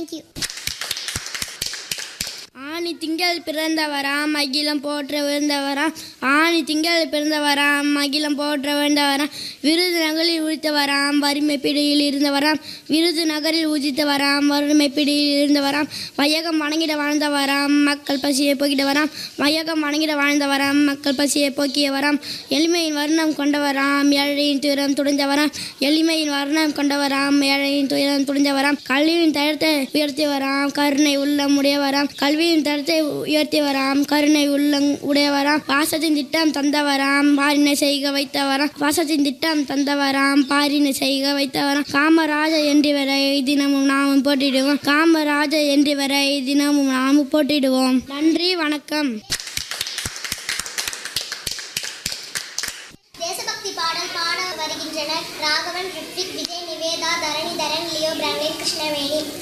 thank you ஆணி திங்கள் பிறந்தவராம் அகிலம் போற்ற விழுந்தவராம் ஆணி திங்கள் பிறந்தவராம் அகிலம் போற்ற விழுந்தவராம் விருது நகரில் உதித்தவராம் வறுமை பிடியில் இருந்தவராம் விருது நகரில் உதித்தவராம் வறுமை பிடியில் இருந்தவராம் வையகம் வணங்கிட வாழ்ந்தவராம் மக்கள் பசியை போக்கிடவராம் வையகம் வணங்கிட வாழ்ந்தவராம் மக்கள் பசியை போக்கியவராம் எளிமையின் வர்ணம் கொண்டவராம் ஏழையின் துயரம் துடைந்தவராம் எளிமையின் வர்ணம் கொண்டவராம் ஏழையின் துயரம் துடைந்தவராம் கல்வியின் தரத்தை உயர்த்தியவராம் கருணை உள்ளம் உடையவராம் கல்வியின் தரத்தை உயர்த்தியவராம் கருணை உள்ளம் உடையவராம் பாசத்தின் திட்டம் தந்தவராம் பாரினை செய்க வைத்தவராம் பாசத்தின் திட்டம் தந்தவராம் பாரினை செய்க வைத்தவராம் காமராஜ என்றிவரை தினமும் நாமும் போட்டிடுவோம் காமராஜ என்றிவரை தினமும் நாமும் போட்டிடுவோம் நன்றி வணக்கம் தேசபக்தி பாடல் பாட வருகின்றனர் ராகவன் ரித்விக் விஜய் நிவேதா தரணிதரன் லியோ பிரான்லின் கிருஷ்ணவேணி